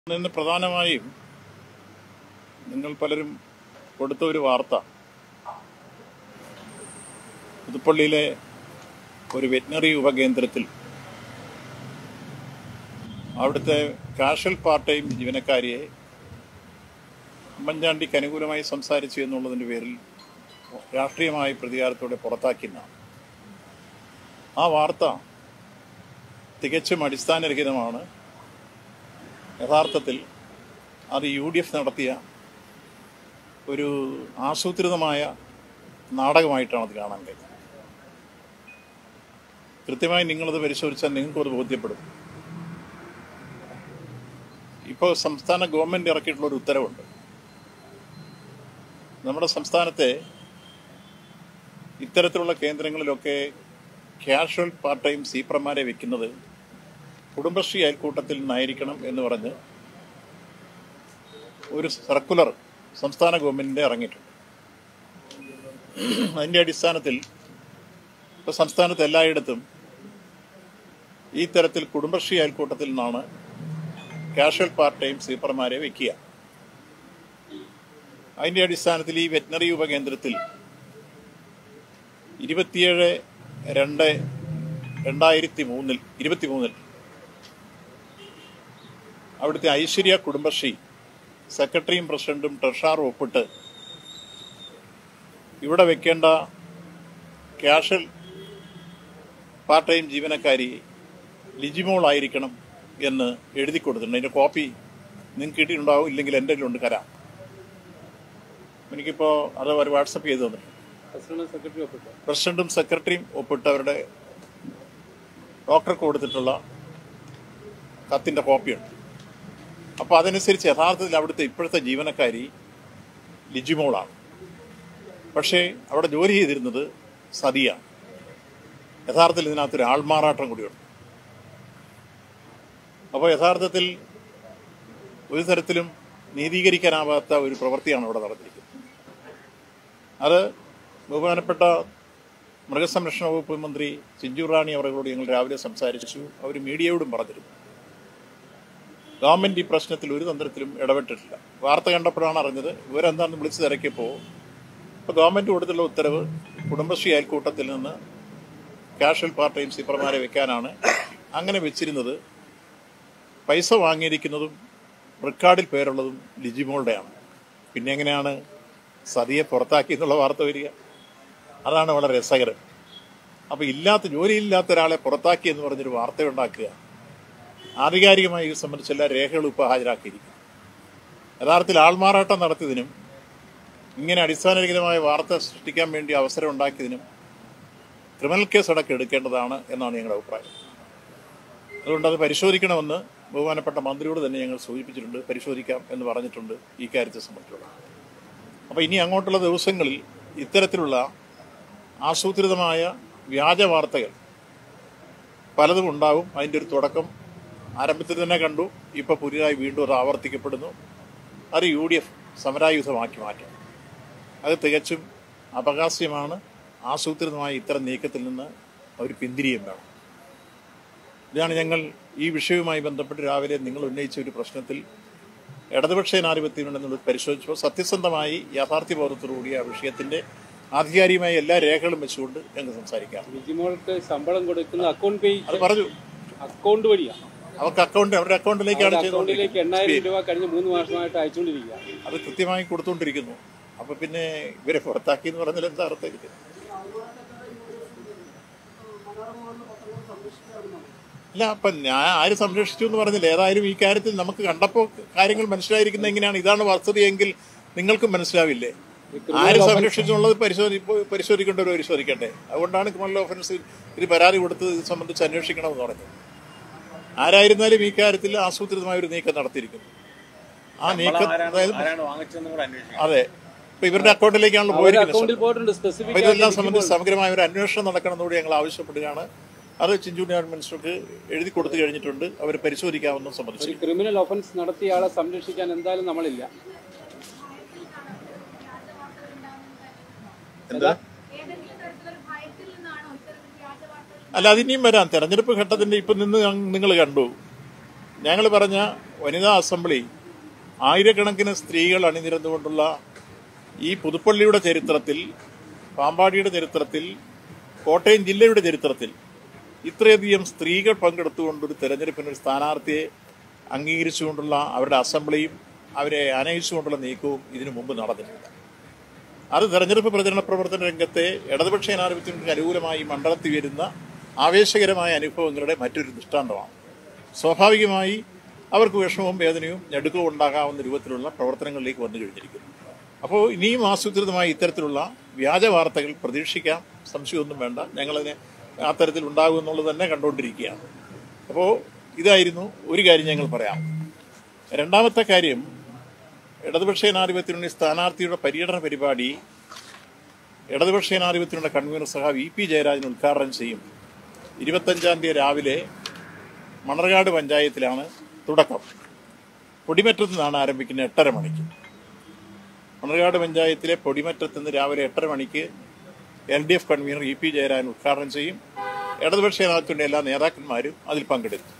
ഇന്ന് പ്രധാനമായും നിങ്ങൾ പലരും കൊടുത്ത ഒരു വാർത്ത പുതുപ്പള്ളിയിലെ ഒരു വെറ്റിനറി ഉപകേന്ദ്രത്തിൽ അവിടുത്തെ കാഷ്വൽ പാർട്ട് ടൈം ജീവനക്കാരിയെ ഉമ്മൻചാണ്ടിക്ക് അനുകൂലമായി സംസാരിച്ചു എന്നുള്ളതിൻ്റെ പേരിൽ രാഷ്ട്രീയമായി പ്രതികാരത്തോടെ പുറത്താക്കിയെന്നാണ് ആ വാർത്ത തികച്ചും അടിസ്ഥാനരഹിതമാണ് യഥാർത്ഥത്തിൽ അത് യു ഡി എഫ് നടത്തിയ ഒരു ആസൂത്രിതമായ നാടകമായിട്ടാണ് അത് കാണാൻ കഴിയുന്നത് കൃത്യമായി നിങ്ങളത് പരിശോധിച്ചാൽ നിങ്ങൾക്കും അത് ബോധ്യപ്പെടും ഇപ്പോൾ സംസ്ഥാന ഗവൺമെൻറ് ഇറക്കിയിട്ടുള്ള ഒരു ഉത്തരവുണ്ട് നമ്മുടെ സംസ്ഥാനത്തെ ഇത്തരത്തിലുള്ള കേന്ദ്രങ്ങളിലൊക്കെ കാഷ്വൽ പാർട്ട് ടൈം സീപ്രമാരെ വെക്കുന്നത് കുടുംബശ്രീ അയൽക്കൂട്ടത്തിൽ നിന്നായിരിക്കണം എന്ന് പറഞ്ഞ് ഒരു സർക്കുലർ സംസ്ഥാന ഗവൺമെന്റിന്റെ ഇറങ്ങിയിട്ടുണ്ട് അതിന്റെ അടിസ്ഥാനത്തിൽ ഇപ്പോൾ സംസ്ഥാനത്ത് എല്ലായിടത്തും ഈ തരത്തിൽ കുടുംബശ്രീ അയൽക്കൂട്ടത്തിൽ നിന്നാണ് കാഷ്വൽ പാർട്ട് ടൈം സീപ്പർമാരെ വെക്കുക അതിന്റെ അടിസ്ഥാനത്തിൽ ഈ വെറ്റിനറി ഉപകേന്ദ്രത്തിൽ ഇരുപത്തിയേഴ് രണ്ട് രണ്ടായിരത്തി മൂന്നിൽ ഇരുപത്തി മൂന്നിൽ അവിടുത്തെ ഐശ്വര്യ കുടുംബശ്രീ സെക്രട്ടറിയും പ്രസിഡന്റും ട്രഷറാറും ഒപ്പിട്ട് ഇവിടെ വെക്കേണ്ട ക്യാഷൽ പാർട്ട് ടൈം ജീവനക്കാരി ലിജിമോൾ ആയിരിക്കണം എന്ന് എഴുതി കൊടുത്തിട്ടുണ്ട് അതിന്റെ കോപ്പി നിങ്ങൾക്ക് കിട്ടിയിട്ടുണ്ടാവും ഇല്ലെങ്കിൽ എൻ്റെ കയ്യിലുണ്ട് കരാം എനിക്കിപ്പോൾ അത് അവർ വാട്സപ്പ് ചെയ്ത് തന്നിട്ടുണ്ട് പ്രസിഡന്റ് സെക്രട്ടറി ഒപ്പിട്ടു പ്രസിഡന്റും സെക്രട്ടറിയും ഒപ്പിട്ട് അവരുടെ ഡോക്ടർക്ക് കൊടുത്തിട്ടുള്ള കത്തിന്റെ കോപ്പിയുണ്ട് അപ്പോൾ അതനുസരിച്ച് യഥാർത്ഥത്തിൽ അവിടുത്തെ ഇപ്പോഴത്തെ ജീവനക്കാരി ലിജിമോളാണ് പക്ഷേ അവിടെ ജോലി ചെയ്തിരുന്നത് സതിയാണ് യഥാർത്ഥത്തിൽ ഇതിനകത്തൊരു ആൾമാറാട്ടം കൂടിയുണ്ട് അപ്പോൾ യഥാർത്ഥത്തിൽ ഒരു തരത്തിലും നീതീകരിക്കാനാവാത്ത ഒരു പ്രവൃത്തിയാണ് അവിടെ നടന്നിരിക്കുന്നത് അത് ബഹുമാനപ്പെട്ട മൃഗസംരക്ഷണ വകുപ്പ് മന്ത്രി ചിഞ്ചു റാണി അവരോട് ഞങ്ങൾ രാവിലെ സംസാരിച്ചു അവർ മീഡിയയോടും പറഞ്ഞിരുന്നു ഗവൺമെന്റ് ഈ പ്രശ്നത്തിൽ ഒരു തന്ത്രത്തിലും ഇടപെട്ടിട്ടില്ല വാർത്ത കണ്ടപ്പോഴാണ് അറിഞ്ഞത് ഇവരെന്താണെന്ന് വിളിച്ചു തിരക്കിയപ്പോൾ ഇപ്പോൾ ഗവൺമെന്റ് കൊടുത്തുള്ള ഉത്തരവ് കുടുംബശ്രീ അയൽക്കൂട്ടത്തിൽ നിന്ന് കാഷ്വൽ പാർട്ട് ടൈം സീപ്പർമാരെ വെക്കാനാണ് അങ്ങനെ വെച്ചിരുന്നത് പൈസ വാങ്ങിയിരിക്കുന്നതും റെക്കോർഡിൽ പേരുള്ളതും ലിജിമോളുടെയാണ് പിന്നെ എങ്ങനെയാണ് സതിയെ പുറത്താക്കി എന്നുള്ള വാർത്ത വരിക അതാണ് വളരെ രസകരം അപ്പോൾ ഇല്ലാത്ത ജോലിയില്ലാത്ത ഒരാളെ പുറത്താക്കി എന്ന് പറഞ്ഞൊരു വാർത്ത ഉണ്ടാക്കുക ആധികാരികമായി ഇത് സംബന്ധിച്ച് എല്ലാ രേഖകളും ഇപ്പോൾ ഹാജരാക്കിയിരിക്കും യഥാർത്ഥത്തിൽ ആൾമാറാട്ടം നടത്തിയതിനും ഇങ്ങനെ അടിസ്ഥാനരഹിതമായ വാർത്ത സൃഷ്ടിക്കാൻ വേണ്ടി അവസരം ഉണ്ടാക്കിയതിനും ക്രിമിനൽ കേസ് അടക്കം എടുക്കേണ്ടതാണ് എന്നാണ് ഞങ്ങളുടെ അഭിപ്രായം അതുകൊണ്ട് അത് പരിശോധിക്കണമെന്ന് ബഹുമാനപ്പെട്ട മന്ത്രിയോട് തന്നെ ഞങ്ങൾ സൂചിപ്പിച്ചിട്ടുണ്ട് പരിശോധിക്കാം എന്ന് പറഞ്ഞിട്ടുണ്ട് ഈ കാര്യത്തെ സംബന്ധിച്ചുള്ള അപ്പോൾ ഇനി അങ്ങോട്ടുള്ള ദിവസങ്ങളിൽ ഇത്തരത്തിലുള്ള ആസൂത്രിതമായ വ്യാജ വാർത്തകൾ പലതും ഉണ്ടാവും അതിൻ്റെ ഒരു തുടക്കം ആരംഭത്തിൽ തന്നെ കണ്ടു ഇപ്പോൾ പുതിയതായി വീണ്ടും അത് ആവർത്തിക്കപ്പെടുന്നു അത് യു ഡി എഫ് സമരായുധമാക്കി മാറ്റും അത് തികച്ചും അപകാസ്യമാണ് ആസൂത്രിതമായ ഇത്തരം നീക്കത്തിൽ നിന്ന് അവർ പിന്തിരിയും വേണം ഇതാണ് ഞങ്ങൾ ഈ വിഷയവുമായി ബന്ധപ്പെട്ട് രാവിലെ നിങ്ങൾ ഉന്നയിച്ച ഒരു പ്രശ്നത്തിൽ ഇടതുപക്ഷ ജനാധിപത്യം എന്നുള്ളത് പരിശോധിച്ചപ്പോൾ സത്യസന്ധമായി യാഥാർത്ഥ്യബോധത്തോടുകൂടി ആ വിഷയത്തിന്റെ ആധികാരികമായ എല്ലാ രേഖകളും വെച്ചുകൊണ്ട് ഞങ്ങൾ സംസാരിക്കാം ബിജിമോൾക്ക് ശമ്പളം കൊടുക്കുന്ന അക്കൗണ്ട് പേ അത് പറഞ്ഞു അക്കൗണ്ട് വഴിയാണ് അവർക്ക് അക്കൗണ്ട് അവരുടെ അക്കൗണ്ടിലേക്കാണ് അക്കൗണ്ടിലേക്ക് എണ്ണായിരം ചെയ്തുകൊണ്ടിരിക്കുന്നത് രൂപ കഴിഞ്ഞ മൂന്ന് മാസമായിട്ട് അയച്ചുകൊണ്ടിരിക്കുക അത് കൃത്യമായി കൊടുത്തുകൊണ്ടിരിക്കുന്നു അപ്പൊ പിന്നെ ഇവരെ പുറത്താക്കി എന്ന് പറഞ്ഞാൽ എന്താ അർത്ഥം ഇതിന്? ഇല്ല അപ്പൊ ഞാൻ ആര് സംരക്ഷിച്ചു എന്ന് പറഞ്ഞില്ല ഏതായാലും ഈ കാര്യത്തിൽ നമുക്ക് കണ്ടപ്പോൾ കാര്യങ്ങൾ മനസ്സിലായിരിക്കുന്ന എങ്ങനെയാണ് ഇതാണ് വസ്തുതയെങ്കിൽ നിങ്ങൾക്കും മനസ്സിലാവില്ലേ ആര് സംരക്ഷിച്ചു എന്നുള്ളത് പരിശോധി പരിശോധിക്കേണ്ടവർ പരിശോധിക്കട്ടെ അതുകൊണ്ടാണ് ക്രിമിനൽ ഓഫൻസ് ഇത് പരാതി കൊടുത്ത് ഇത് സംബന്ധിച്ച് അന്വേഷിക്കണമെന്ന് പറഞ്ഞത് ആരായിരുന്നാലും ഈ കാര്യത്തിൽ ആസൂത്രിതമായ ഒരു നീക്കം നടത്തിയിരിക്കുന്നു ആ നീക്കം അതായത് ആരാണ് വാങ്ങിച്ചതെന്ന് കൂടെ അന്വേഷിക്കണം അതെ ഇപ്പൊ ഇവരുടെ അക്കൗണ്ടിലേക്കാണല്ലോ അവരുടെ പോയിരിക്കുന്നത് അക്കൗണ്ടിൽ പോയിട്ടുണ്ട് അപ്പൊ സ്പെസിഫിക് ഇതെല്ലാം സംബന്ധിച്ച് സമഗ്രമായ ഒരു അന്വേഷണം നടക്കണമെന്നുകൂടി ഞങ്ങൾ ആവശ്യപ്പെടുകയാണ് അത് ചിഞ്ചു മിനിസ്റ്റർക്ക് എഴുതി കൊടുത്തു കഴിഞ്ഞിട്ടുണ്ട് അവർ പരിശോധിക്കാമെന്നും സംബന്ധിച്ചു ഒരു ക്രിമിനൽ ഒഫൻസ് നടത്തിയ ആളെ സംരക്ഷിക്കാൻ എന്തായാലും നമ്മളില്ല എന്താ ഏതെങ്കിലും തരത്തിലൊരു ഭയത്തിൽ നിന്നാണോ ഇത്തരത്തിൽ വ്യാജ വാർത്തകൾ അല്ല അതിനിയും വരാം തെരഞ്ഞെടുപ്പ് ഘട്ടത്തിന്റെ ഇപ്പൊ നിന്ന് നിങ്ങൾ കണ്ടു ഞങ്ങൾ പറഞ്ഞ വനിതാ അസംബ്ലി ആയിരക്കണക്കിന് സ്ത്രീകൾ അണിനിരന്നുകൊണ്ടുള്ള ഈ പുതുപ്പള്ളിയുടെ ചരിത്രത്തിൽ പാമ്പാടിയുടെ ചരിത്രത്തിൽ കോട്ടയം ജില്ലയുടെ ചരിത്രത്തിൽ ഇത്രയധികം സ്ത്രീകൾ പങ്കെടുത്തുകൊണ്ടൊരു തെരഞ്ഞെടുപ്പിന് ഒരു സ്ഥാനാർത്ഥിയെ അംഗീകരിച്ചുകൊണ്ടുള്ള അവരുടെ അസംബ്ലിയും അവരെ അനയിച്ചുകൊണ്ടുള്ള നീക്കവും ഇതിനു മുമ്പ് നടന്നിട്ടില്ല അത് തെരഞ്ഞെടുപ്പ് പ്രചരണ പ്രവർത്തന രംഗത്തെ ഇടതുപക്ഷ ജനാധിപത്യത്തിന് അനുകൂലമായി മണ്ഡലത്തിൽ വരുന്ന ആവേശകരമായ അനുഭവങ്ങളുടെ മറ്റൊരു ദൃഷ്ടാന്തമാണ് സ്വാഭാവികമായി അവർക്ക് വിഷമവും വേദനയും ഞെടുക്കവും ഉണ്ടാകാവുന്ന രൂപത്തിലുള്ള പ്രവർത്തനങ്ങളിലേക്ക് വന്നു കഴിഞ്ഞിരിക്കുന്നു അപ്പോൾ ഇനിയും ആസൂത്രിതമായി ഇത്തരത്തിലുള്ള വ്യാജ വാർത്തകൾ പ്രതീക്ഷിക്കാം സംശയമൊന്നും വേണ്ട ഞങ്ങളതിനെ ആ തരത്തിൽ ഉണ്ടാകും എന്നുള്ളത് തന്നെ കണ്ടുകൊണ്ടിരിക്കുകയാണ് അപ്പോൾ ഇതായിരുന്നു ഒരു കാര്യം ഞങ്ങൾ പറയാം രണ്ടാമത്തെ കാര്യം ഇടതുപക്ഷ ജനാധിപത്യത്തിനുള്ള സ്ഥാനാർത്ഥിയുടെ പര്യടന പരിപാടി ഇടതുപക്ഷ ജനാധിപത്യത്തിനുള്ള കൺവീനർ സഹ വി പി ജയരാജൻ ഉദ്ഘാടനം ചെയ്യും ഇരുപത്തഞ്ചാം തീയതി രാവിലെ മണർകാട് പഞ്ചായത്തിലാണ് തുടക്കം പൊടിമറ്റത്തു നിന്നാണ് ആരംഭിക്കുന്നത് എട്ടര മണിക്ക് മണർകാട് പഞ്ചായത്തിലെ പൊടിമറ്റത്ത് നിന്ന് രാവിലെ എട്ടര മണിക്ക് L D F convener E P Jayarajan ഉദ്ഘാടനം ചെയ്യും ഇടതുപക്ഷ ജനാധിപത്യത്തിന്റെ എല്ലാ നേതാക്കന്മാരും അതിൽ പങ്കെടുക്കും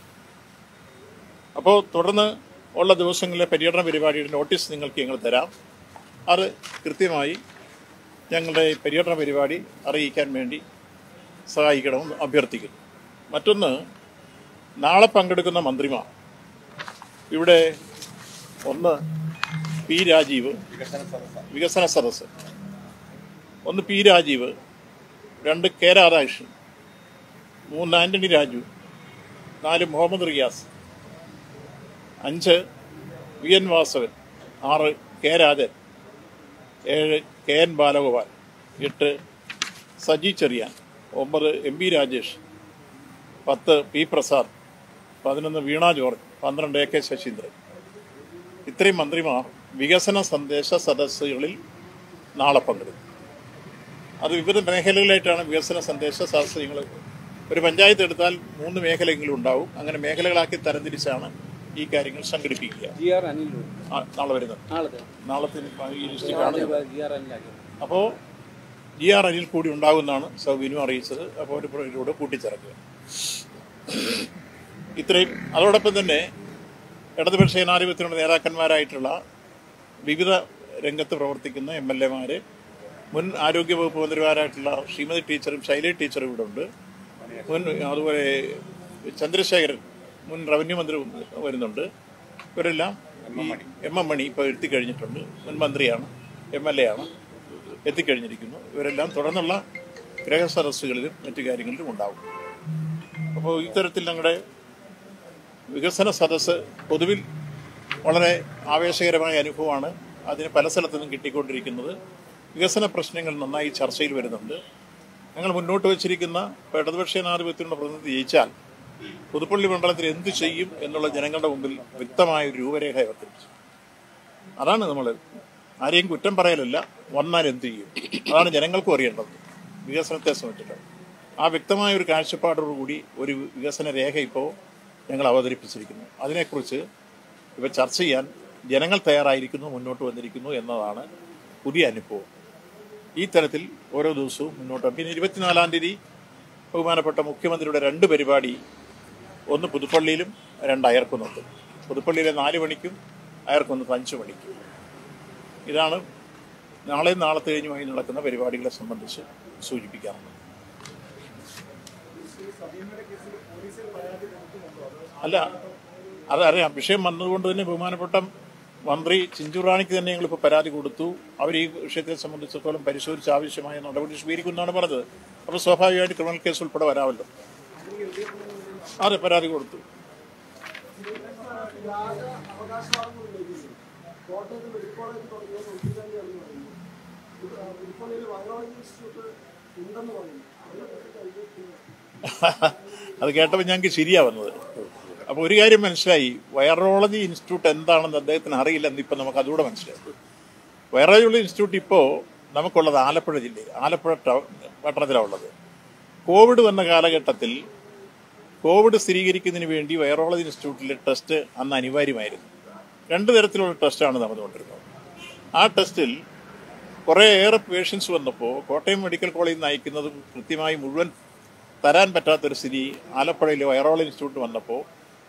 അപ്പോൾ തുടർന്ന് ഉള്ള ദിവസങ്ങളിലെ പര്യടന പരിപാടിയുടെ നോട്ടീസ് നിങ്ങൾക്ക് ഞങ്ങൾ തരാം അത് കൃത്യമായി ഞങ്ങളുടെ ഈ പര്യടന പരിപാടി അറിയിക്കാൻ വേണ്ടി സഹായിക്കണമെന്ന് അഭ്യർത്ഥിക്കുന്നു മറ്റൊന്ന് നാളെ പങ്കെടുക്കുന്ന മന്ത്രിമാർ ഇവിടെ ഒന്ന് പി രാജീവ് വികസന സദസ്സ് ഒന്ന് പി രാജീവ് രണ്ട് കെ രാധാകൃഷ്ണൻ മൂന്ന് ആന്റണി രാജു നാല് മുഹമ്മദ് റിയാസ് അഞ്ച് വി എൻ വാസവൻ ആറ് കെ രാജൻ ഏഴ് കെ എൻ ബാലഗോപാൽ എട്ട് സജി ചെറിയാൻ ഒമ്പത് എം പി രാജേഷ് പത്ത് പി പ്രസാദ് പതിനൊന്ന് വീണ ജോർജ് പന്ത്രണ്ട് എ കെ ശശീന്ദ്രൻ ഇത്രയും മന്ത്രിമാർ വികസന സന്ദേശ സദസ്സുകളിൽ നാളെ പങ്കെടുക്കും അത് വിവിധ മേഖലകളിലായിട്ടാണ് വികസന സന്ദേശ സദസ്സുകൾ ഒരു പഞ്ചായത്ത് എടുത്താൽ മൂന്ന് മേഖലയെങ്കിലും ഉണ്ടാവും അങ്ങനെ മേഖലകളാക്കി തരംതിരിച്ചാണ് ഈ കാര്യങ്ങൾ സംഘടിപ്പിക്കുക ജി ആർ അനിൽ ആ, നാളെ വരുന്നത് നാളത്തെ നാളത്തെ ഈ ലിസ്റ്റ് കാണുന്നത് ജി ആർ അനിലാക്കി അപ്പോൾ ജി ആർ അനിൽ കൂടി ഉണ്ടാകുമെന്നാണ് സൗബിനു അറിയിച്ചത് അപ്പോൾ ഒരു ഇതിലൂടെ കൂട്ടിച്ചേർക്കുക ഇത്രയും അതോടൊപ്പം തന്നെ ഇടതുപക്ഷ ജനാധിപത്യത്തിനുള്ള നേതാക്കന്മാരായിട്ടുള്ള വിവിധ രംഗത്ത് പ്രവർത്തിക്കുന്ന എം എൽ എമാര് മുൻ ആരോഗ്യ വകുപ്പ് മന്ത്രിമാരായിട്ടുള്ള ശ്രീമതി ടീച്ചറും ശൈല ടീച്ചറും ഇവിടെ ഉണ്ട് മുൻ അതുപോലെ ചന്ദ്രശേഖരൻ മുൻ റവന്യൂ മന്ത്രി വരുന്നുണ്ട് ഇവരെല്ലാം ഈ എം എം മണി ഇപ്പോൾ എത്തിക്കഴിഞ്ഞിട്ടുണ്ട് മുൻ മന്ത്രിയാണ് എം എൽ എ ആണ് എത്തിക്കഴിഞ്ഞിരിക്കുന്നു ഇവരെല്ലാം തുടർന്നുള്ള ഗ്രഹ സദസ്സുകളിലും മറ്റു കാര്യങ്ങളിലും ഉണ്ടാവും അപ്പോൾ ഇത്തരത്തിൽ ഞങ്ങളുടെ വികസന സദസ്സ് പൊതുവിൽ വളരെ ആവേശകരമായ അനുഭവമാണ് അതിന് പല സ്ഥലത്തു നിന്നും കിട്ടിക്കൊണ്ടിരിക്കുന്നത് വികസന പ്രശ്നങ്ങൾ നന്നായി ചർച്ചയിൽ വരുന്നുണ്ട് ഞങ്ങൾ മുന്നോട്ട് വച്ചിരിക്കുന്ന ഇപ്പോൾ ഇടതുപക്ഷ ജനാധിപത്യത്തിനുള്ള പ്രതിനിധി ജയിച്ചാൽ പുതുപ്പള്ളി മണ്ഡലത്തിൽ എന്ത് ചെയ്യും എന്നുള്ള ജനങ്ങളുടെ മുമ്പിൽ വ്യക്തമായ ഒരു രൂപരേഖ അവതരിപ്പിച്ചു അതാണ് നമ്മൾ ആരെയും കുറ്റം പറയലല്ല വന്നാൽ എന്ത് ചെയ്യും അതാണ് ജനങ്ങൾക്കും അറിയേണ്ടത് വികസനത്തെ സംബന്ധിച്ചിട്ട് ആ വ്യക്തമായ ഒരു കാഴ്ചപ്പാടോടുകൂടി ഒരു വികസന രേഖ ഇപ്പോൾ ഞങ്ങൾ അവതരിപ്പിച്ചിരിക്കുന്നു അതിനെക്കുറിച്ച് ഇപ്പോൾ ചർച്ച ചെയ്യാൻ ജനങ്ങൾ തയ്യാറായിരിക്കുന്നു മുന്നോട്ട് വന്നിരിക്കുന്നു എന്നതാണ് പുതിയ അനുഭവം ഈ തരത്തിൽ ഓരോ ദിവസവും മുന്നോട്ട് പിന്നെ ഇരുപത്തിനാലാം തീയതി ബഹുമാനപ്പെട്ട മുഖ്യമന്ത്രിയുടെ രണ്ട് പരിപാടി ഒന്ന് പുതുപ്പള്ളിയിലും രണ്ട് അയർക്കുന്നത്തും പുതുപ്പള്ളിയിലെ നാല് മണിക്കും അയർക്കുന്നത്ത് അഞ്ച് മണിക്കും ഇതാണ് നാളെയും നാളത്തെ കഴിഞ്ഞുമായി നടക്കുന്ന പരിപാടികളെ സംബന്ധിച്ച് സൂചിപ്പിക്കാറുള്ളത് അല്ല അതറിയാം വിഷയം വന്നതുകൊണ്ട് തന്നെ ബഹുമാനപ്പെട്ട മന്ത്രി ചിഞ്ചുറാണിക്ക് തന്നെ ഞങ്ങളിപ്പോൾ പരാതി കൊടുത്തു അവർ ഈ വിഷയത്തെ സംബന്ധിച്ചിടത്തോളം പരിശോധിച്ച് ആവശ്യമായ നടപടി സ്വീകരിക്കുമെന്നാണ് പറഞ്ഞത് അപ്പോൾ സ്വാഭാവികമായിട്ട് ക്രിമിനൽ കേസ് ഉൾപ്പെടെ വരാമല്ലോ അതെ പരാതി കൊടുത്തു അത് കേട്ടപ്പോൾ ഞങ്ങൾക്ക് ശരിയാ വന്നത് അപ്പോൾ ഒരു കാര്യം മനസ്സിലായി വൈറോളജി ഇൻസ്റ്റിറ്റ്യൂട്ട് എന്താണെന്ന് അദ്ദേഹത്തിന് അറിയില്ലെന്ന് ഇപ്പം നമുക്ക് അതുകൂടെ മനസ്സിലായി വൈറോളജി ഇൻസ്റ്റിറ്റ്യൂട്ട് ഇപ്പോൾ നമുക്കുള്ളത് ആലപ്പുഴ ജില്ലയിൽ ആലപ്പുഴ ടൗൺ പട്ടണത്തിലാണ് ഉള്ളത് കോവിഡ് വന്ന കാലഘട്ടത്തിൽ കോവിഡ് സ്ഥിരീകരിക്കുന്നതിന് വേണ്ടി വൈറോളജി ഇൻസ്റ്റിറ്റ്യൂട്ടിലെ ടെസ്റ്റ് അന്ന് അനിവാര്യമായിരുന്നു രണ്ട് തരത്തിലുള്ള ടെസ്റ്റാണ് നടന്നുകൊണ്ടിരുന്നത് ആ ടെസ്റ്റിൽ കുറേയേറെ പേഷ്യൻസ് വന്നപ്പോൾ കോട്ടയം മെഡിക്കൽ കോളേജിൽ നിന്ന് അയക്കുന്നത് കൃത്യമായി മുഴുവൻ തരാൻ പറ്റാത്തൊരു സ്ഥിതി ആലപ്പുഴയിലെ വൈറോളജി ഇൻസ്റ്റിറ്റ്യൂട്ട് വന്നപ്പോൾ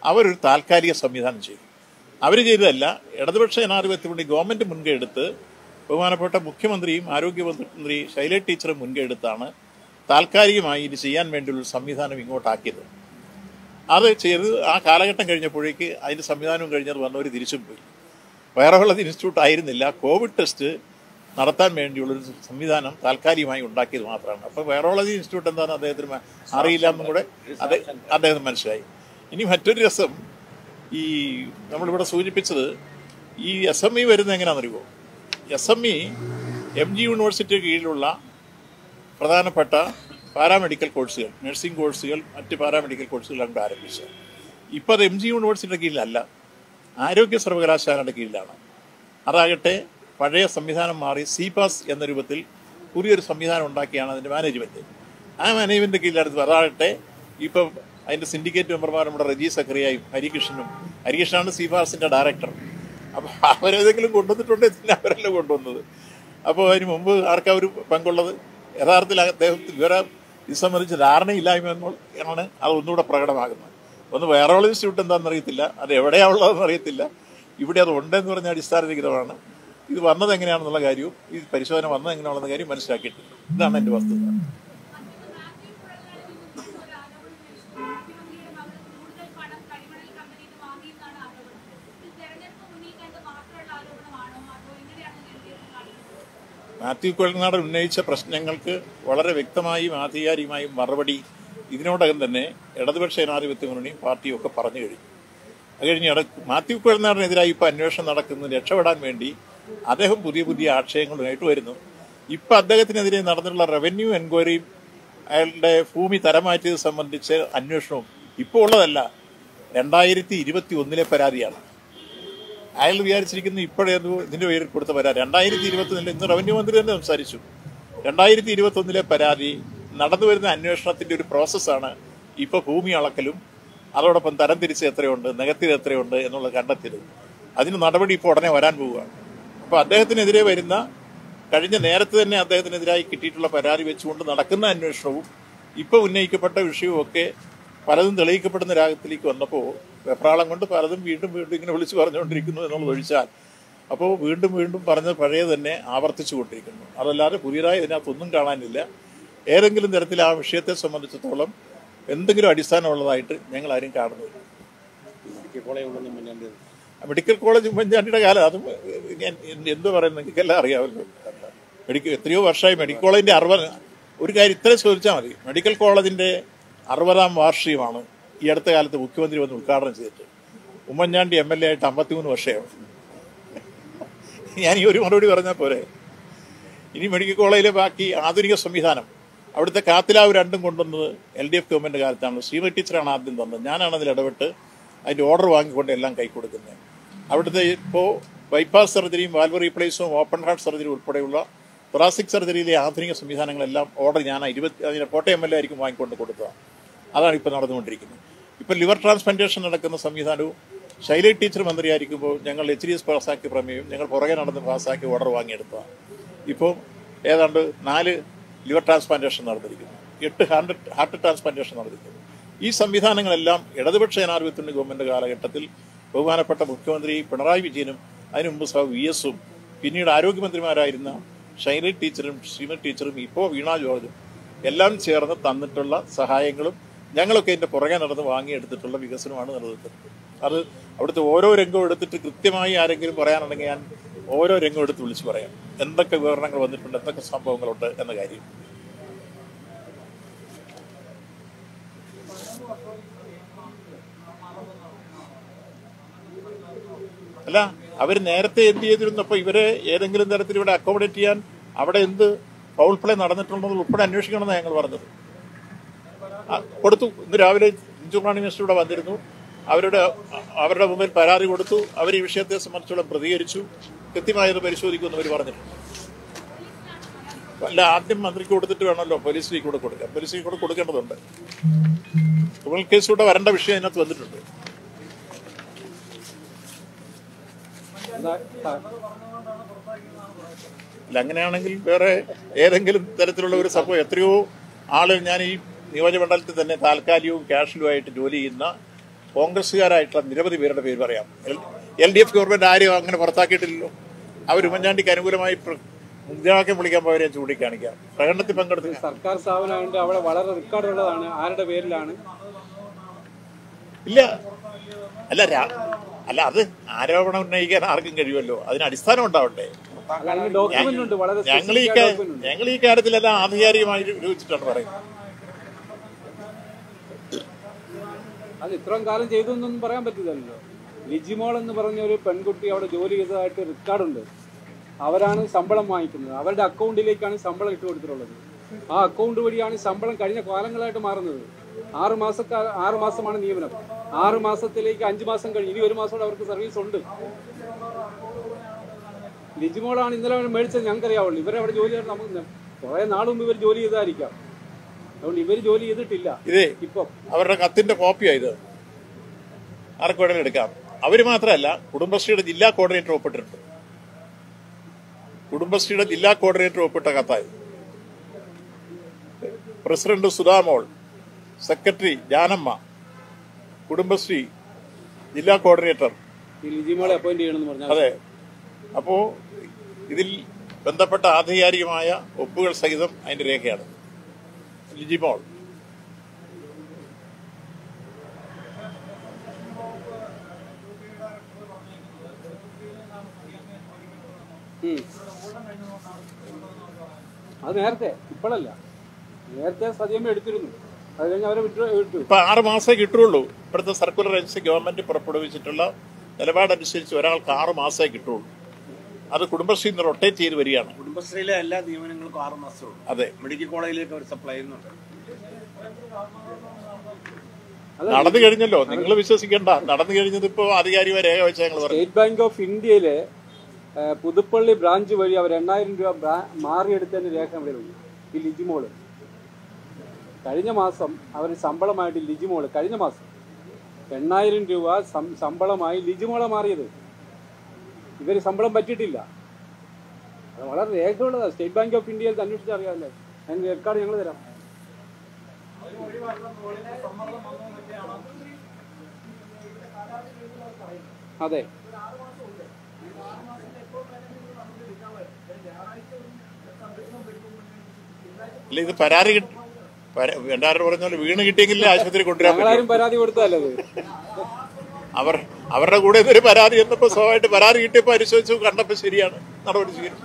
അവരൊരു താൽക്കാലിക സംവിധാനം ചെയ്തു അവർ ചെയ്തതല്ല ഇടതുപക്ഷ ജനാധിപത്യ മുന്നണി ഗവൺമെന്റ് മുൻകൈ എടുത്ത് ബഹുമാനപ്പെട്ട മുഖ്യമന്ത്രിയും ആരോഗ്യമന്ത്രി ശൈല ടീച്ചറും മുൻകൈ എടുത്താണ് താൽക്കാലികമായി ഇത് ചെയ്യാൻ വേണ്ടിയുള്ള ഒരു സംവിധാനം ഇങ്ങോട്ടാക്കിയത് അത് ചെയ്ത് ആ കാലഘട്ടം കഴിഞ്ഞപ്പോഴേക്ക് അതിന്റെ സംവിധാനവും കഴിഞ്ഞത് വന്നവർ തിരിച്ചും പോയി വയറുള്ള ഇൻസ്റ്റിറ്റ്യൂട്ട് ആയിരുന്നില്ല കോവിഡ് ടെസ്റ്റ് നടത്താൻ വേണ്ടിയുള്ളൊരു സംവിധാനം താൽക്കാലികമായി ഉണ്ടാക്കിയത് മാത്രമാണ് അപ്പോൾ വൈറോളജി ഇൻസ്റ്റിറ്റ്യൂട്ട് എന്താണെന്ന് അദ്ദേഹത്തിന് മ- അറിയില്ല എന്നും കൂടെ അദ്ദേ- അദ്ദേഹത്തിന് മനസ്സിലായി ഇനി മറ്റൊരു രസം ഈ നമ്മളിവിടെ സൂചിപ്പിച്ചത് ഈ എസ് എം ഇ വരുന്നത് എങ്ങനെയാണെന്നറിയുമോ S M E M G university കീഴിലുള്ള പ്രധാനപ്പെട്ട പാരാമെഡിക്കൽ കോഴ്സുകൾ നഴ്സിംഗ് കോഴ്സുകൾ മറ്റ് പാരാമെഡിക്കൽ കോഴ്സുകളാണ് ഇവിടെ ആരംഭിച്ചത് ഇപ്പോൾ അത് എം ജി യൂണിവേഴ്സിറ്റിയുടെ കീഴിലല്ല ആരോഗ്യ സർവകലാശാലയുടെ കീഴിലാണ് അതാകട്ടെ പഴയ സംവിധാനം മാറി സി പാസ് എന്ന രൂപത്തിൽ പുതിയൊരു സംവിധാനം ഉണ്ടാക്കിയാണ് അതിൻ്റെ മാനേജ്മെൻറ്റ് ആ മാനേജ്മെൻറ്റ് കീഴിലെടുത്ത് അതാകട്ടെ ഇപ്പം അതിൻ്റെ സിൻഡിക്കേറ്റ് മെമ്പർമാർ നമ്മുടെ റജി സക്രിയയും ഹരികൃഷ്ണനും ഹരികൃഷ്ണനാണ് സി പാസിൻ്റെ ഡയറക്ടർ അപ്പോൾ അവരേതെങ്കിലും കൊണ്ടുവന്നിട്ടുണ്ടെങ്കിൽ തന്നെ അവരല്ല കൊണ്ടുവന്നത് അപ്പോൾ അതിന് മുമ്പ് ആർക്കാ ഒരു പങ്കുള്ളത് യഥാർത്ഥത്തിൽ അദ്ദേഹത്തിന് ഇവരെ ഇത് സംബന്ധിച്ച് ധാരണയില്ലായ്മ എന്നാണ് അത് ഒന്നുകൂടെ പ്രകടമാകുന്നത് ഒന്ന് വൈറോളജി ഇൻസ്റ്റിറ്റ്യൂട്ട് എന്താണെന്ന് അറിയത്തില്ല അത് എവിടെയാ ഉള്ളതെന്ന് അറിയത്തില്ല ഇവിടെ അത് ഉണ്ടെന്ന് പറഞ്ഞ അടിസ്ഥാനരഹിതമാണ് ഇത് വന്നത് എങ്ങനെയാണെന്നുള്ള കാര്യവും ഈ പരിശോധന വന്നത് എങ്ങനെയാണെന്ന കാര്യം മനസ്സിലാക്കിയിട്ടുണ്ട് ഇതാണ് എൻ്റെ വസ്തുത മാത്യു കുഴൽനാടൻ ഒരു ആരോപണം ഉന്നയിച്ചു. മുഖ്യമന്ത്രിയുടെ മകൾ കൂടുതൽ പണം കരിമണൽ കമ്പനിയിൽ വാങ്ങിയെന്നാണ് ആരോപണം ഇത് തെരഞ്ഞെടുപ്പ് മുന്നിൽ കണ്ട് മാത്രമുള്ള ആരോപണമാണോ അതോ എങ്ങനെയാണ് എൽഡിഎഫ് കാണുന്നത് മാത്യു കുഴൽനാടൻ ഉന്നയിച്ച പ്രശ്നങ്ങൾക്ക് വളരെ വ്യക്തമായും ആധികാരികമായും മറുപടി ഇതിനോടകം തന്നെ ഇടതുപക്ഷ ജനാധിപത്യ മുന്നണിയും പാർട്ടിയും ഒക്കെ പറഞ്ഞു കഴിഞ്ഞു അത് കഴിഞ്ഞ് ഇട മാത്യു കുഴൽനാടനെതിരായി ഇപ്പോൾ അന്വേഷണം നടക്കുന്നു രക്ഷപ്പെടാൻ വേണ്ടി അദ്ദേഹം പുതിയ പുതിയ ആശയങ്ങളുമായിട്ട് വരുന്നു ഇപ്പം അദ്ദേഹത്തിനെതിരെ നടന്നിട്ടുള്ള റവന്യൂ എൻക്വയറിയും അയാളുടെ ഭൂമി തരമാറ്റിയത് സംബന്ധിച്ച് അന്വേഷണവും ഇപ്പോൾ ഉള്ളതല്ല രണ്ടായിരത്തി ഇരുപത്തി ഒന്നിലെ പരാതിയാണ് അയാൾ വിചാരിച്ചിരിക്കുന്നു ഇപ്പോഴേതോ ഇതിന്റെ പേരിൽ കൊടുത്ത പരാതി രണ്ടായിരത്തി ഇരുപത്തി ഒന്നിൽ ഇന്ന് റവന്യൂ മന്ത്രി തന്നെ സംസാരിച്ചു രണ്ടായിരത്തി ഇരുപത്തി ഒന്നിലെ പരാതി നടന്നു വരുന്ന അന്വേഷണത്തിന്റെ ഒരു പ്രോസസ്സാണ് ഇപ്പൊ ഭൂമി അളക്കലും അതോടൊപ്പം തരംതിരിച്ച് എത്രയുണ്ട് നികത്തിയത് എത്രയുണ്ട് എന്നുള്ളത് കണ്ടെത്തിയത് അതിന് നടപടി ഇപ്പോൾ ഉടനെ വരാൻ പോവുകയാണ് അപ്പോൾ അദ്ദേഹത്തിനെതിരെ വരുന്ന കഴിഞ്ഞ നേരത്തെ തന്നെ അദ്ദേഹത്തിനെതിരായി കിട്ടിയിട്ടുള്ള പരാതി വെച്ചുകൊണ്ട് നടക്കുന്ന അന്വേഷണവും ഇപ്പോൾ ഉന്നയിക്കപ്പെട്ട വിഷയവും ഒക്കെ പലതും തെളിയിക്കപ്പെടുന്ന രാഗത്തിലേക്ക് വന്നപ്പോൾ വെപ്രാളം കൊണ്ട് പലതും വീണ്ടും വീണ്ടും ഇങ്ങനെ വിളിച്ചു പറഞ്ഞുകൊണ്ടിരിക്കുന്നു എന്നുള്ളത് ഒഴിച്ചാൽ അപ്പോൾ വീണ്ടും വീണ്ടും പറഞ്ഞ പഴയ തന്നെ ആവർത്തിച്ചു കൊണ്ടിരിക്കുന്നു അതല്ലാതെ പുതിയതായി ഇതിനകത്തൊന്നും കാണാനില്ല ഏതെങ്കിലും തരത്തിൽ ആ വിഷയത്തെ സംബന്ധിച്ചിടത്തോളം എന്തെങ്കിലും അടിസ്ഥാനമുള്ളതായിട്ട് ഞങ്ങൾ ആരും കാണുന്നില്ല മെഡിക്കൽ കോളേജ് ഉമ്മൻചാണ്ടിയുടെ കാലം അതും ഞാൻ എന്ത് പറയുന്നത് നിങ്ങൾക്കെല്ലാം അറിയാമല്ലോ മെഡിക്കൽ എത്രയോ വർഷമായി മെഡിക്കൽ കോളേജിന്റെ അറുപത് ഒരു കാര്യം ഇത്ര ചോദിച്ചാൽ മതി മെഡിക്കൽ കോളേജിന്റെ അറുപതാം വാർഷികമാണ് ഈ അടുത്ത കാലത്ത് മുഖ്യമന്ത്രി വന്ന് ഉദ്ഘാടനം ചെയ്തിട്ട് ഉമ്മൻചാണ്ടി എം എൽ എ ആയിട്ട് അമ്പത്തിമൂന്ന് വർഷമാണ് ഞാൻ ഈ ഒരു മറുപടി പറഞ്ഞാൽ പോരെ ഇനി മെഡിക്കൽ കോളേജിലെ ബാക്കി ആധുനിക സംവിധാനം അവിടുത്തെ കാത്തിലാവ് രണ്ടും കൊണ്ടുവന്നത് എൽ ഡി എഫ് ഗവൺമെന്റ് കാലത്താണ് ശ്രീമതി ടീച്ചറാണ് ആദ്യം തന്നത് ഞാനാണ് അതിൽ ഇടപെട്ട് അതിന്റെ ഓർഡർ വാങ്ങിക്കൊണ്ട് എല്ലാം കൈ കൊടുക്കുന്നത് അവിടുത്തെ ഇപ്പോൾ ബൈപ്പാസ് സർജറിയും വാൽവ് റീപ്ലേസും ഓപ്പൺ ഹാർട്ട് സർജറി ഉൾപ്പെടെയുള്ള തൊറാസിക് സർജറിയിലെ ആധുനിക സംവിധാനങ്ങളെല്ലാം ഓർഡർ ഞാൻ ഇരുപത്തി അതിന് കോട്ടയം എം എൽ എ ആയിരിക്കും വാങ്ങിക്കൊണ്ട് കൊടുത്തതാണ് അതാണ് ഇപ്പോൾ നടന്നുകൊണ്ടിരിക്കുന്നത് ഇപ്പോൾ ലിവർ ട്രാൻസ്പ്ലാന്റേഷൻ നടക്കുന്ന സംവിധാനവും ശൈലജ് ടീച്ചർ മന്ത്രിയായിരിക്കുമ്പോൾ ഞങ്ങൾ എച്ച് ഡി എസ് പാസ്സാക്കിയ പ്രമേയം ഞങ്ങൾ പുറകെ നടന്ന് പാസ്സാക്കി ഓർഡർ വാങ്ങിയെടുത്തതാണ് ഇപ്പോൾ ഏതാണ്ട് നാല് ലിവർ ട്രാൻസ്പ്ലാന്റേഷൻ നടന്നിരിക്കുന്നു എട്ട് ഹാർട്ട് ഹാർട്ട് ട്രാൻസ്പ്ലാന്റേഷൻ നടന്നിരിക്കുന്നു ഈ സംവിധാനങ്ങളെല്ലാം ഇടതുപക്ഷ ജനാധിപത്യത്തിന്റെ ഗവൺമെന്റ് കാലഘട്ടത്തിൽ ബഹുമാനപ്പെട്ട മുഖ്യമന്ത്രി പിണറായി വിജയനും അതിനു മുമ്പ് സഹ വി എസും പിന്നീട് ആരോഗ്യമന്ത്രിമാരായിരുന്ന ഷൈലജ് ടീച്ചറും ശ്രീമതി ടീച്ചറും ഇപ്പോൾ വീണ ജോർജും എല്ലാം ചേർന്ന് തന്നിട്ടുള്ള സഹായങ്ങളും ഞങ്ങളൊക്കെ ഇതിന്റെ പുറകെ നടന്ന് വാങ്ങിയെടുത്തിട്ടുള്ള വികസനമാണ് നിലനിൽക്കുന്നത് അത് അവിടുത്തെ ഓരോ രംഗവും എടുത്തിട്ട് കൃത്യമായി ആരെങ്കിലും പറയാനുണ്ടെങ്കിൽ ഞാൻ ഓരോ രംഗം എടുത്ത് വിളിച്ച് പറയാം എന്തൊക്കെ വിവരണങ്ങൾ വന്നിട്ടുണ്ട് എന്തൊക്കെ സംഭവങ്ങളുണ്ട് എന്ന കാര്യം അല്ല അവർ നേരത്തെ എന്ത് ചെയ്തിരുന്നപ്പോൾ ഇവരെ ഏതെങ്കിലും തരത്തിൽ ഇവിടെ അക്കോമഡേറ്റ് ചെയ്യാൻ അവിടെ എന്ത് ഫൗൾ പ്ലേ നടന്നിട്ടുണ്ടെന്ന് ഉൾപ്പെടെ അന്വേഷിക്കണമെന്നാണ് ഞങ്ങൾ പറഞ്ഞത് ആ, കൊടുത്തു ഇന്ന് രാവിലെ ഇഞ്ചുറാണി മിനിസ്റ്റർ ഇവിടെ വന്നിരുന്നു അവരുടെ അവരുടെ മുമ്പിൽ പരാതി കൊടുത്തു അവർ ഈ വിഷയത്തെ സംബന്ധിച്ചോളം പ്രതികരിച്ചു കൃത്യമായത് പരിശോധിക്കുമെന്ന് അവർ പറഞ്ഞിട്ടുണ്ട് അല്ല ആദ്യം മന്ത്രിക്ക് കൊടുത്തിട്ട് വേണമല്ലോ പോലീസിലേക്ക് കൂടെ കൊടുക്കാൻ പോലീസിലേക്ക് കൂടെ കൊടുക്കേണ്ടതുണ്ട് ക്രിമിനൽ കേസ് കൂടെ വരേണ്ട വിഷയം അതിനകത്ത് വന്നിട്ടുണ്ട് എന്താ ആ, അല്ല അങ്ങനെയാണെങ്കിൽ വേറെ ഏതെങ്കിലും തരത്തിലുള്ള ഒരു സംഭവം എത്രയോ ആളുകൾ ഞാൻ ഈ നിയോജകമണ്ഡലത്തിൽ തന്നെ താൽക്കാലികവും ക്യാഷ്വലുമായിട്ട് ജോലി ചെയ്യുന്ന കോൺഗ്രസ്സുകാരായിട്ടുള്ള നിരവധി പേരുടെ പേര് പറയാം എൽ ഡി എഫ് ഗവൺമെന്റ് ആരും അങ്ങനെ പുറത്താക്കിയിട്ടില്ലല്ലോ അവർ ഉമ്മൻചാണ്ടിക്ക് അനുകൂലമായി പ്ര- മുദ്രാവാക്യം വിളിക്കാൻ പോയവരെ ചൂണ്ടിക്കാണിക്കാം പ്രകടനത്തിൽ പങ്കെടുത്ത് സർക്കാർ സ്ഥാപനമായതുകൊണ്ട് അവിടെ വളരെ റെക്കോർഡ് ഉള്ളതാണ് ആരുടെ പേരിലാണ് ഇല്ല അല്ല രാ- അല്ല അത് ആരോപണം ഉന്നയിക്കാൻ ആർക്കും കഴിയുമല്ലോ അതിന് അടിസ്ഥാനം ഉണ്ടാവണ്ടേ അല്ല, അതിന് ഡോക്യുമെന്റ് ഉണ്ട് വളരെ ഞങ്ങൾ ഈ specific കാ- ആയ document ഉണ്ട്. ഞങ്ങൾ ഈ കാര്യത്തിലെല്ലാം ആധികാരികമായി രൂപിച്ചിട്ടാണ് പറയുന്നത് അത് ഇത്രയും കാലം ചെയ്തു എന്നൊന്നും പറയാൻ പറ്റില്ലല്ലോ ലിജിമോൾ എന്ന് പറഞ്ഞ ഒരു പെൺകുട്ടി അവിടെ ജോലി ചെയ്തതായിട്ട് റെക്കോർഡുണ്ട് അവരാണ് ശമ്പളം വാങ്ങിക്കുന്നത് അവരുടെ അക്കൗണ്ടിലേക്കാണ് ശമ്പളം ഇട്ട് കൊടുത്തിട്ടുള്ളത് ആ അക്കൗണ്ട് വഴിയാണ് ശമ്പളം കഴിഞ്ഞ കാലങ്ങളായിട്ട് മാറുന്നത് ആറ് മാസക്കാ ആറ് മാസമാണ് നിയമനം ആറ് മാസത്തിലേക്ക് അഞ്ച് മാസം കഴിഞ്ഞ് ഇനി ഒരു മാസം കൂടെ അവർക്ക് സർവീസ് ഉണ്ട് ലിജിമോളാണ് ഇന്നലെ മേടിച്ചത് ഞങ്ങൾക്കറിയാവുള്ളൂ ഇവരവിടെ ജോലി ചെയ്തിട്ട് നമുക്ക് കുറേ നാൾ മുമ്പ് ഇവർ ജോലി ചെയ്തായിരിക്കാം അതുകൊണ്ട് ഇവർ ജോലി ചെയ്തിട്ടില്ല ഇതേ ഇപ്പം അവരുടെ കത്തിന്റെ കോപ്പിയാ ഇത് ആർക്ക് വേണമെങ്കിലും എടുക്കാം അവര് മാത്രമല്ല കുടുംബശ്രീയുടെ ജില്ലാ കോർഡിനേറ്റർ ഒപ്പിട്ടിട്ടുണ്ട് കുടുംബശ്രീയുടെ ജില്ലാ കോർഡിനേറ്റർ ഒപ്പിട്ട കത്തായി പ്രസിഡന്റ് സുധാമോൾ സെക്രട്ടറി ജാനമ്മ കുടുംബശ്രീ ജില്ലാ കോർഡിനേറ്റർ ഈ ലിജിമോളെ അപ്പോയിന്റ് ചെയ്യണമെന്ന് പറഞ്ഞാൽ അതെ അപ്പോ ഇതിൽ ബന്ധപ്പെട്ട ആധികാരികമായ ഒപ്പുകൾ സഹിതം അതിന്റെ രേഖയാണ് ലിജിമോൾ ഉം. അത് നേരത്തെ ഇപ്പോഴല്ല നേരത്തെ സതിയമ്മ എടുത്തിരുന്നു അത് കഴിഞ്ഞ് അവരെ വിട്ടു വിട്ടു ഇപ്പൊ ആറ് മാസമേ കിട്ടുള്ളൂ ഇപ്പോഴത്തെ സർക്കുലർ അനുസരിച്ച് ഗവൺമെന്റ് പുറപ്പെടുവിച്ചിട്ടുള്ള നിലപാടനുസരിച്ച് ഒരാൾക്ക് ആറ് മാസമേ കിട്ടുള്ളൂ അത് കുടുംബശ്രീ റൊട്ടേറ്റ് ചെയ്ത് വരികയാണ് കുടുംബശ്രീയിലെ എല്ലാ നിയമനങ്ങൾക്കും ആറ് മാസമേ ഉള്ളൂ അതെ മെഡിക്കൽ കോളേജിലേക്ക് അവർ സപ്ലൈ ചെയ്യുന്നുണ്ട് അത് നടന്നു കഴിഞ്ഞല്ലോ നിങ്ങൾ വിശ്വസിക്കേണ്ട നടന്നു കഴിഞ്ഞത് ഇപ്പോ ആധികാരികമായ രേഖ വെച്ച് ഞങ്ങൾ പറഞ്ഞു സ്റ്റേറ്റ് ബാങ്ക് ഓഫ് ഇന്ത്യയിലെ ഏ, പുതുപ്പള്ളി ബ്രാഞ്ച് വഴി അവർ എണ്ണായിരം രൂപ ബ്രാ- മാറിയെടുത്തതിന്റെ രേഖ ഇവിടെ ഉണ്ട് ഈ ലിജിമോള് കഴിഞ്ഞ മാസം അവർ ശമ്പളമായിട്ട് ലിജിമോള് കഴിഞ്ഞ മാസം എണ്ണായിരം രൂപ സം- ശമ്പളമായി ലിജിമോളെ മാറിയത് ഇവർ ശമ്പളം പറ്റിയിട്ടില്ല അത് വളരെ രേഖയുള്ളതാണ് സ്റ്റേറ്റ് ബാങ്ക് ഓഫ് ഇന്ത്യയിൽ അന്വേഷിച്ച് അറിയാമല്ലേ അതിന് റെക്കോർഡ് ഞങ്ങൾ തരാം അതെ അല്ല ഇത് പരാതി കിട്ടി എല്ലാവരും പറഞ്ഞ പോലെ വീണ് കിട്ടിയെങ്കിലേ ആശുപത്രി കൊണ്ടുവരാൻ പറ്റൂ ഞങ്ങളാരും പരാതി കൊടുത്തതല്ലേ അത് അവർ അവരുടെ കൂടെ ഇതൊരു പരാതി എന്നപ്പോ സ്വാഭാവികമായിട്ട് പരാതി കിട്ടിയപ്പോ പരിശോധിച്ചു കണ്ടപ്പോ ശരിയാണ് നടപടി സ്വീകരിച്ചു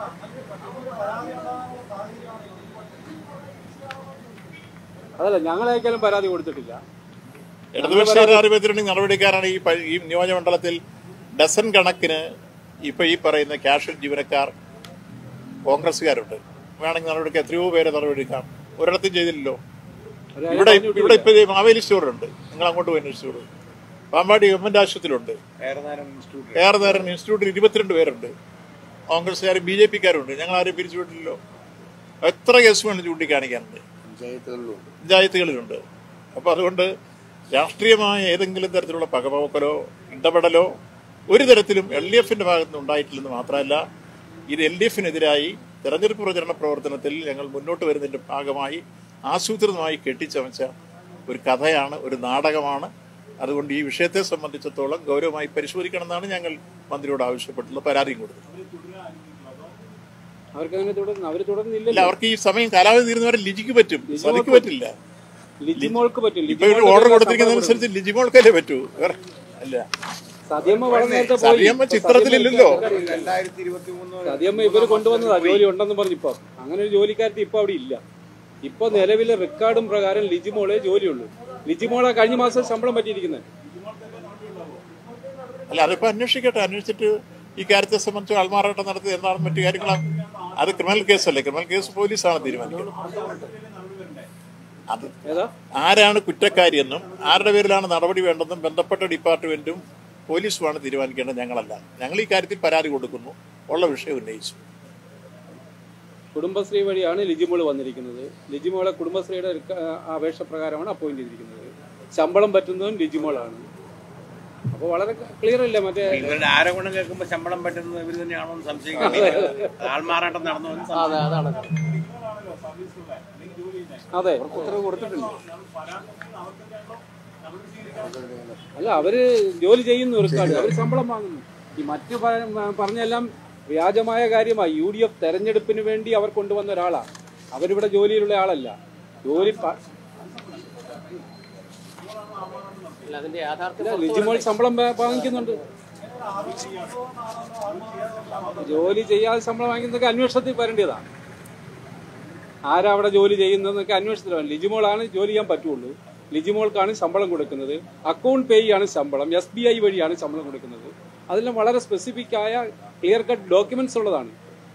അതല്ല ഞങ്ങളേക്കാളും പരാതി കൊടുത്തിട്ടില്ല ഇടതുപക്ഷ ജനാധിപത്യത്തിന് നടപടിക്കാരാണ് ഈ പ- ഈ നിയോജകമണ്ഡലത്തിൽ ഡസൻ കണക്കിന് ഇപ്പൊ ഈ പറയുന്ന ക്യാഷ് ജീവനക്കാർ കോൺഗ്രസ്സുകാരുണ്ട് വേണമെങ്കിൽ നടപടിക്ക് എത്രയോ പേരെ നടപടിയെടുക്കാം ഒരിടത്തും ചെയ്തില്ലല്ലോ ഒരു ഇവിടെ കാര്യം ഇവിടെ ഇപ്പൊ ദേ മാവേലി സ്റ്റോറുണ്ട് നിങ്ങൾ അങ്ങോട്ട് പോയി അന്വേഷിച്ചോളൂ പാമ്പാടി ഗവൺമെന്റ് ആശുപത്രിയിലുണ്ട് കയറുന്നേരം ഇൻസ്റ്റിറ്റ്യൂട്ട് ഏറെ നേരം ഇൻസ്റ്റിറ്റ്യൂട്ടിൽ ഇരുപത്തിരണ്ട് പേരുണ്ട് കോൺഗ്രസ്സുകാരും ബി ജെ പിക്കാരുണ്ട് ഞങ്ങൾ ആരും പിരിച്ചുവിട്ടില്ലല്ലോ എത്ര കേസ് വേണം ചൂണ്ടിക്കാണിക്കാനുണ്ട് പഞ്ചായത്തുകളിലും പഞ്ചായത്തുകളിലുണ്ട് അപ്പോൾ അതുകൊണ്ട് രാഷ്ട്രീയമായ ഏതെങ്കിലും തരത്തിലുള്ള പകപോക്കലോ ഇടപെടലോ ഒരു തരത്തിലും എൽ ഡി എഫിന്റെ ഭാഗത്ത് നിന്ന് ഉണ്ടായിട്ടില്ലെന്ന് മാത്രമല്ല ഇത് എൽ ഡി എഫിനെതിരായി തെരഞ്ഞെടുപ്പ് പ്രചരണ പ്രവർത്തനത്തിൽ ഞങ്ങൾ മുന്നോട്ട് വരുന്നതിന്റെ ഭാഗമായി ആസൂത്രിതമായി കെട്ടിച്ചമച്ച ഒരു കഥയാണ് ഒരു നാടകമാണ് അതുകൊണ്ട് ഈ വിഷയത്തെ സംബന്ധിച്ചിടത്തോളം ഗൗരവമായി പരിശോധിക്കണമെന്നാണ് ഞങ്ങൾ മന്ത്രിയോട് ആവശ്യപ്പെട്ടുള്ള പരാതിയും കൊടുത്തത് അവർക്ക് അങ്ങനെ തുടരുന്നു അവര് ഇല്ല തുടർന്നില്ലല്ലോ അവർക്ക് ഈ സമയം കാലാവധി തീരുന്നവരെ ലിജിക്ക് പറ്റും സതിക്ക് പറ്റില്ല ലിജിമോൾക്ക് പറ്റും ഇപ്പൊ ഒരു ഓർഡർ കൊടുത്തിരിക്കുന്നതനുസരിച്ച് ലിജിമോൾക്കല്ലേ പറ്റൂ വേറെ അല്ല സതിയമ്മ വളരെ നേരത്തെ പോയി സതിയമ്മ ചിത്രത്തിലില്ലല്ലോ രണ്ടായിരത്തി ഇരുപത്തി മൂന്ന് സതിയമ്മ ഇവര് കൊണ്ടുവന്നതാ ജോലി ഉണ്ടെന്ന് പറഞ്ഞു ഇപ്പൊ അങ്ങനെ ഒരു ജോലിക്കാരത്തി ഇപ്പൊ അവിടെ ഇല്ല ഇപ്പൊ നിലവിലെ റെക്കോർഡും പ്രകാരം ലിജിമോളെ ജോലിയുള്ളൂ ലിജിമോളെ കഴിഞ്ഞ മാസം ശമ്പളം പറ്റിയിരിക്കുന്നത് അല്ല അതിപ്പോ അന്വേഷിക്കട്ടെ അന്വേഷിച്ചിട്ട് ഈ കാര്യത്തെ സംബന്ധിച്ച് ആൾമാറാട്ടം നടത്തി എന്താണ് മറ്റു കാര്യങ്ങളാണ് അത് ക്രിമിനൽ കേസല്ലേ ക്രിമിനൽ കേസ് പോലീസാണ് തീരുമാനിക്കുന്നത് അത് ഏതാ ആരാണ് കുറ്റക്കാരിയെന്നും ആരുടെ പേരിലാണ് നടപടി വേണ്ടെന്നും ബന്ധപ്പെട്ട ഡിപ്പാർട്ട്മെന്റും പോലീസുമാണ് തീരുമാനിക്കേണ്ടത് ഞങ്ങളല്ല ഞങ്ങൾ ഈ കാര്യത്തിൽ പരാതി കൊടുക്കുന്നു ഉള്ള വിഷയം ഉന്നയിച്ചു കുടുംബശ്രീ വഴിയാണ് ലിജിമോള് വന്നിരിക്കുന്നത് ലിജിമോളെ കുടുംബശ്രീയുടെ റിക്ക- അപേക്ഷ പ്രകാരമാണ് അപ്പോയിന്റ് ചെയ്തിരിക്കുന്നത് ശമ്പളം പറ്റുന്നതും ലിജിമോളാണ് അപ്പോൾ വളരെ ക്ലിയർ അല്ലേ മറ്റേ ഇവരുടെ ആരോപണം കേൾക്കുമ്പോൾ ശമ്പളം പറ്റുന്നത് ഇവർ തന്നെയാണോ എന്ന് സംശയിക്കുന്നത് ആൾമാറാട്ടം നടന്നു എന്ന് സംശയിക്കുന്നു. അതെ അതാണ് അതെ ഉത്തരവ് കൊടുത്തിട്ടുണ്ട് അല്ല അവര് ജോലി ചെയ്യുന്നു റെക്കോർഡ് അവർ ശമ്പളം വാങ്ങുന്നു ഈ മറ്റു പ- പറഞ്ഞെല്ലാം വ്യാജമായ കാര്യമായി യു ഡി എഫ് തെരഞ്ഞെടുപ്പിന് വേണ്ടി അവർ കൊണ്ടുവന്ന ഒരാളാണ് അവരിവിടെ ജോലിയിലുള്ള ആളല്ല ജോലി പ- അല്ല അതിന്റെ യാഥാർത്ഥ്യം ഇല്ല, ലിജിമോൾ ശമ്പളം വാ- വാങ്ങിക്കുന്നുണ്ട് ജോലി ചെയ്യാതെ ശമ്പളം വാങ്ങിക്കുന്നതൊക്കെ അന്വേഷണത്തിൽ വരേണ്ടതാണ് ആരാ അവിടെ ജോലി ചെയ്യുന്നതെന്നൊക്കെ അന്വേഷണത്തിൽ വരണം ലിജിമോളാണ് ജോലി ചെയ്യാൻ പറ്റുള്ളൂ ലിജിമോൾക്കാണ് ശമ്പളം കൊടുക്കുന്നത് അക്കൗണ്ട് പേ ആണ് ശമ്പളം എസ് ബി ഐ വഴിയാണ് ശമ്പളം കൊടുക്കുന്നത് അതെല്ലാം വളരെ സ്പെസിഫിക് ആയ ക്ലിയർ കട്ട് ഡോക്യുമെന്റ്സ് ഉള്ളതാണ്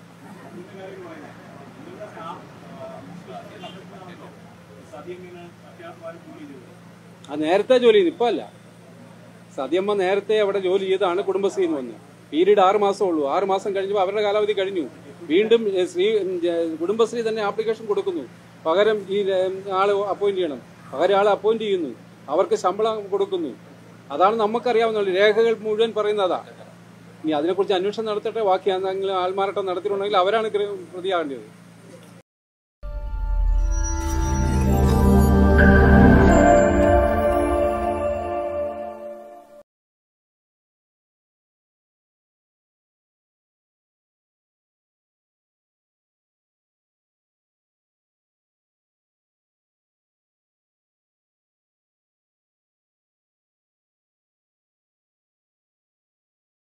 ആ നേരത്തെ ജോലി ചെയ്തു ഇപ്പൊ അല്ല സത്യമ്മ നേരത്തെ അവിടെ ജോലി ചെയ്താണ് കുടുംബശ്രീ എന്ന് വന്നു പീരീഡ് ആറ് മാസം ഉള്ളൂ ആറ് മാസം കഴിഞ്ഞപ്പോൾ അവരുടെ കാലാവധി കഴിഞ്ഞു വീണ്ടും ഏ, ശ്രീ ഉം, ഏ, കുടുംബശ്രീ തന്നെ ആപ്ലിക്കേഷൻ കൊടുക്കുന്നു പകരം ഈ ഏ, ആളെ അപ്പോയിന്റ് ചെയ്യണം പകരം ആളെ അപ്പോയിന്റ് ചെയ്യുന്നു അവർക്ക് ശമ്പളം കൊടുക്കുന്നു അതാണ് നമുക്കറിയാവുന്ന രേഖകൾ മുഴുവൻ പറയുന്നതാ ഇനി അതിനെക്കുറിച്ച് അന്വേഷണം നടത്തട്ടെ ബാക്കി എന്തെങ്കിലും ആൾമാറാട്ടം നടത്തിയിട്ടുണ്ടെങ്കിൽ അവരാണ് ഗ്ര- പ്രതിയാകേണ്ടത്